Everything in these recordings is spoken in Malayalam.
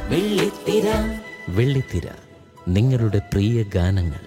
വെള്ളിത്തിര വെള്ളിത്തിര നിങ്ങളുടെ പ്രിയ ഗാനങ്ങൾ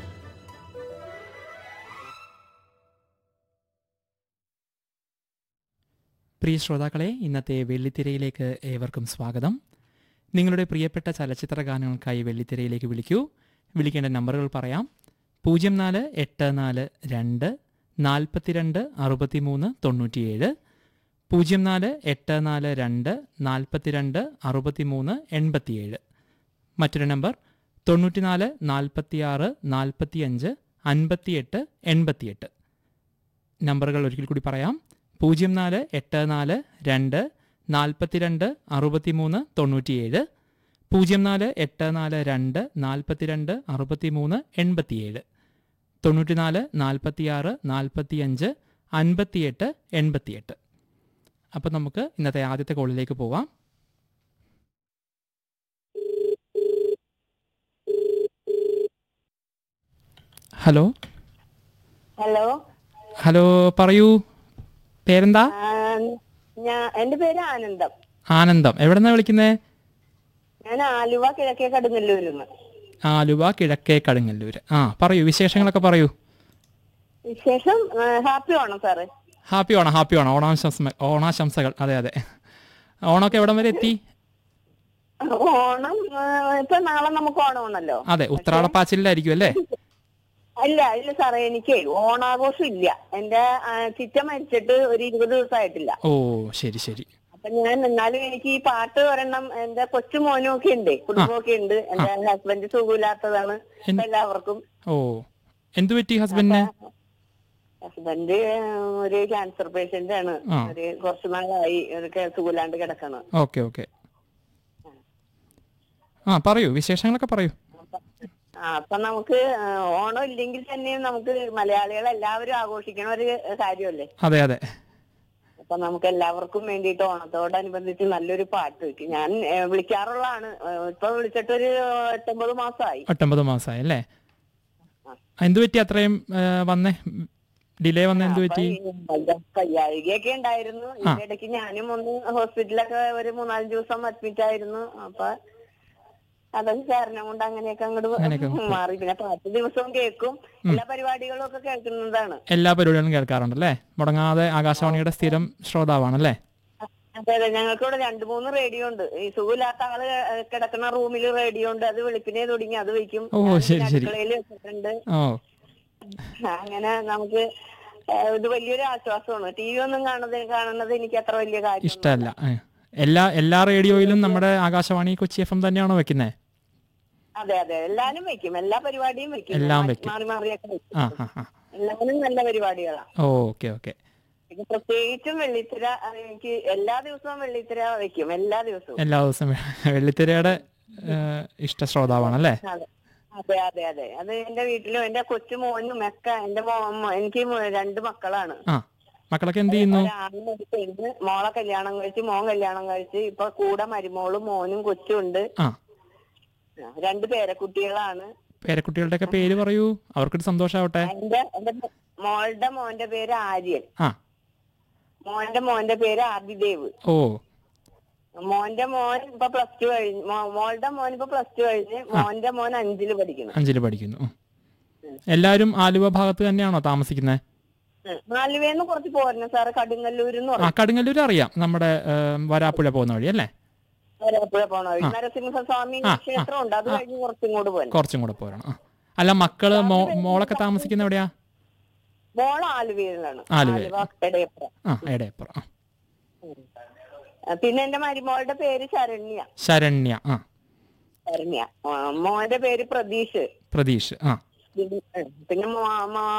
പ്രിയ ശ്രോതാക്കളെ ഇന്നത്തെ വെള്ളിത്തിരയിലേക്ക് ഏവർക്കും സ്വാഗതം നിങ്ങളുടെ പ്രിയപ്പെട്ട ചലച്ചിത്ര ഗാനങ്ങൾക്കായി വെള്ളിത്തിരയിലേക്ക് വിളിക്കൂ വിളിക്കേണ്ട നമ്പറുകൾ പറയാം പൂജ്യം നാല് എട്ട് നാല് രണ്ട് നാൽപ്പത്തിരണ്ട് അറുപത്തിമൂന്ന് തൊണ്ണൂറ്റിയേഴ് പൂജ്യം നാല് എട്ട് നാല് രണ്ട് നാൽപ്പത്തിരണ്ട് അറുപത്തിമൂന്ന് എൺപത്തിയേഴ് മറ്റൊരു നമ്പർ തൊണ്ണൂറ്റിനാല് നാൽപ്പത്തിയാറ് നാൽപ്പത്തിയഞ്ച് അൻപത്തിയെട്ട് എൺപത്തിയെട്ട് നമ്പറുകൾ ഒരിക്കൽ കൂടി പറയാം പൂജ്യം നാല് എട്ട് നാല് രണ്ട് നാൽപ്പത്തിരണ്ട് അറുപത്തിമൂന്ന് തൊണ്ണൂറ്റിയേഴ് പൂജ്യം നാല് എട്ട് നാല് രണ്ട് നാൽപ്പത്തിരണ്ട് അറുപത്തിമൂന്ന് എൺപത്തിയേഴ് തൊണ്ണൂറ്റിനാല് നാൽപ്പത്തിയാറ് നാൽപ്പത്തിയഞ്ച് അൻപത്തിയെട്ട് എൺപത്തിയെട്ട് അപ്പം നമുക്ക് ഇന്നത്തെ ആദ്യത്തെ കോളിലേക്ക് പോവാം ഹലോ ഹലോ ഹലോ പറയൂ പേരെന്താ ഞാൻ എന്റെ പേര് ആനന്ദം ആനന്ദം എവിടെന്നാ വിളിക്കുന്നേ ഞാൻ ആലുവ കിഴക്കേ കടുങ്ങല്ലൂരിന്ന് ആലുവ കിഴക്കേ കടുങ്ങല്ലൂര് ആ പറയൂ വിശേഷങ്ങളൊക്കെ പറയൂ വിശേഷം happy Onam sir happy Onam happy Onam ഓണാശംസ ഓണാശംസകൾ അതെ അതെ ഓണമൊക്കെ എവിടം വരെ എത്തി ഓണം ആ, ഇപ്പൊ നാളെ നമുക്ക് ഓണമാണല്ലോ അതെ ഉത്രാടപ്പാച്ചിലായിരിക്കും അല്ലേ അല്ല ഇല്ല സാറേ എനിക്ക് ഓണാഘോഷം ഇല്ല എന്റെ ആ, ചിറ്റ മരിച്ചിട്ട് ഒരു ഇരുപത് ദിവസമായിട്ടില്ല ഓ ശരി ശരി അപ്പൊ ഞാൻ എന്നാലും എനിക്ക് ഈ പാട്ട് ഒരെണ്ണം എന്റെ കൊച്ചു മോനും ഒക്കെ ഉണ്ട് കുടുംബമൊക്കെ ഉണ്ട് എന്റെ ഹസ്ബൻഡ് സുഖമില്ലാത്തതാണ് എന്ത്- എല്ലാവർക്കും ഓ എന്തു പറ്റി ഹസ്ബൻഡിന് ഹസ്ബൻഡ് ഒരു ക്യാൻസർ പേഷ്യന്റ് ആണ് ആ. ഒരു കുറച്ചു നാളായി ഒരു കെ- സുഖമില്ലാണ്ട് കിടക്കണം ഓക്കെ ഓക്കെ ആ പറയൂ വിശേഷങ്ങളൊക്കെ പറയൂ ആ അപ്പൊ നമുക്ക് ആ, ഓണം ഇല്ലെങ്കിൽ തന്നെ നമുക്ക് മലയാളികൾ എല്ലാവരും ആഘോഷിക്കണ ഒരു കാര്യമല്ലേ അതെ അതെ അപ്പൊ നമുക്ക് എല്ലാവർക്കും വേണ്ടിയിട്ട് ഓണത്തോടനുബന്ധിച്ച് നല്ലൊരു പാട്ട് വെക്കും ഞാൻ ഏ, വിളിക്കാറുള്ളതാണ് ഏ, ഇപ്പൊ വിളിച്ചിട്ടൊരു എട്ടൊമ്പത് മാസമായി ഒട്ടൊമ്പത് മാസമായി അല്ലേ എന്തു പറ്റി അത്രയും ആ, വന്നേ ഡിലേ വന്ന എന്തു പറ്റി കയ്യാഴികയൊക്കെ ഉണ്ടായിരുന്നു ഇതിന്റെ ഇടയ്ക്ക് ഞാനും ഒന്ന് ഹോസ്പിറ്റലൊക്കെ ഒരു മൂന്നാലഞ്ച് ദിവസം അഡ്മിറ്റ് ആയിരുന്നു അപ്പൊ അതൊക്കെ കാരണം കൊണ്ട് അങ്ങനെയൊക്കെ അങ്ങനെയൊക്കെ അങ്ങോട്ട് മാറി പിന്നെ പാട്ട് ദിവസവും കേൾക്കും എല്ലാ പരിപാടികളും ഒക്കെ കേൾക്കുന്നതാണ് എല്ലാ പരിപാടികളും കേൾക്കാറുണ്ടല്ലേ മുടങ്ങാതെ ആകാശവാണിയുടെ സ്ഥിരം ശ്രോതാവാണല്ലേ അതെ അതെ ഞങ്ങൾക്ക് ഇവിടെ രണ്ടു മൂന്ന് റേഡിയോ ഉണ്ട് ഈ സുഖമില്ലാത്ത ആള് ഏഹ് കിടക്കുന്ന റൂമിൽ റേഡിയോ ഉണ്ട് അത് വെളുപ്പിനെ തുടങ്ങി അത് വെക്കും ഓ, ഞാൻ ശരി, ശരി. അടുക്കളയിൽ വെച്ചിട്ടുണ്ട് ഓ അങ്ങനെ നമുക്ക് ഏഹ് ഇത് വലിയൊരു ആശ്വാസമാണ് ടി വി ഒന്നും കാണുന്നത് കാണുന്നത് എനിക്ക് അത്ര വലിയ കാര്യം ഇഷ്ടമല്ല ഏ. എല്ലാ എല്ലാ റേഡിയോയിലും നമ്മുടെ ആകാശവാണി കൊച്ചി എഫ് എം തന്നെയാണോ വെക്കുന്നത് അതെ അതെ എല്ലാരും വെക്കും എല്ലാ പരിപാടിയും വെക്കും എല്ലാം മാറ്റി വെക്കും. മാറി മാറിയൊക്കെ വെക്കും ആ ആ ആ എല്ലാവരും നല്ല പരിപാടികളാണ് ഓക്കെ ഓക്കെ ഇത് പ്രത്യേകിച്ചും വെള്ളിത്തിര അത് എനിക്ക് എല്ലാ ദിവസവും വെള്ളിത്തിര വെക്കും എല്ലാ ദിവസവും എല്ലാ ദിവസവും വെള്ളിത്തിരയുടെ ഏ, ഇഷ്ട ശ്രോതാവാണല്ലേ അതെ അതെ അതെ അതെ അത് എന്റെ വീട്ടിലും എന്റെ കൊച്ചു മോനും ഒക്കെ എന്റെ മോ മോ- എനിക്ക് മോ- രണ്ട് മക്കളാണ് ആ മക്കളൊക്കെ എന്ത് ചെയ്യുന്നു ഒരാണും ഒരു പെണ്ണ് മോളെ കല്യാണം കഴിച്ച് മോൻ കല്യാണം കഴിച്ച് ഇപ്പൊ കൂടെ മരുമോളും മോനും കൊച്ചും ഉണ്ട് ആ രണ്ട് പേരക്കുട്ടികളാണ് പേരക്കുട്ടികളുടെയൊക്കെ പേര് പറയൂ അവർക്കൊരു സന്തോഷാവട്ടെ എന്റെ എന്റെ മോളുടെ മോന്റെ പേര് ആര്യൻ ആ മോന്റെ മോന്റെ പേര് ആദിദേവ് ഓ മോന്റെ മോൻ ഇപ്പൊ പ്ലസ് ടു കഴിഞ്ഞ് മോ- മോളുടെ മോൻ ഇപ്പൊ പ്ലസ് ടു കഴിഞ്ഞ് മോന്റെ മോൻ അഞ്ചില് പഠിക്കണം അഞ്ചില് പഠിക്കുന്നു ഉം. എല്ലാവരും ആലുവ ഭാഗത്ത് തന്നെയാണോ താമസിക്കുന്നത് ആലുവേന്ന് കുറച്ച് പോരണം സാറ് കടുങ്ങല്ലൂരെന്ന് ആ പറയും കടുങ്ങല്ലൂർ അറിയാം നമ്മുടെ ഏ, വരാപ്പുഴ പോകുന്ന വഴി അല്ലേ വരാപ്പുഴ പോണ വഴി നരസിംഹസ്വാമി ആ, ക്ഷേത്രം ഉണ്ട് അത് കഴിഞ്ഞ് കുറച്ചിങ്ങോട്ട് പോരണം കുറച്ചും കൂടെ പോരണം ആ. അല്ല മക്കള് മോ മോളൊക്കെ താമസിക്കുന്ന എവിടെയാ മോള് ആലുവയിലാണ് ആലുവയിൽ. ആലുവ എടയപ്പുറ ആ എടയപ്പുറം ആ ആ, പിന്നെ എന്റെ മരുമോളുടെ പേര് ശരണ്യ ശരണ്യ ആ ശരണ്യ ആ, മോന്റെ പേര് പ്രതീഷ് പ്രതീഷ് ആ പിന്നെ പിന്നെ മോ- മോ-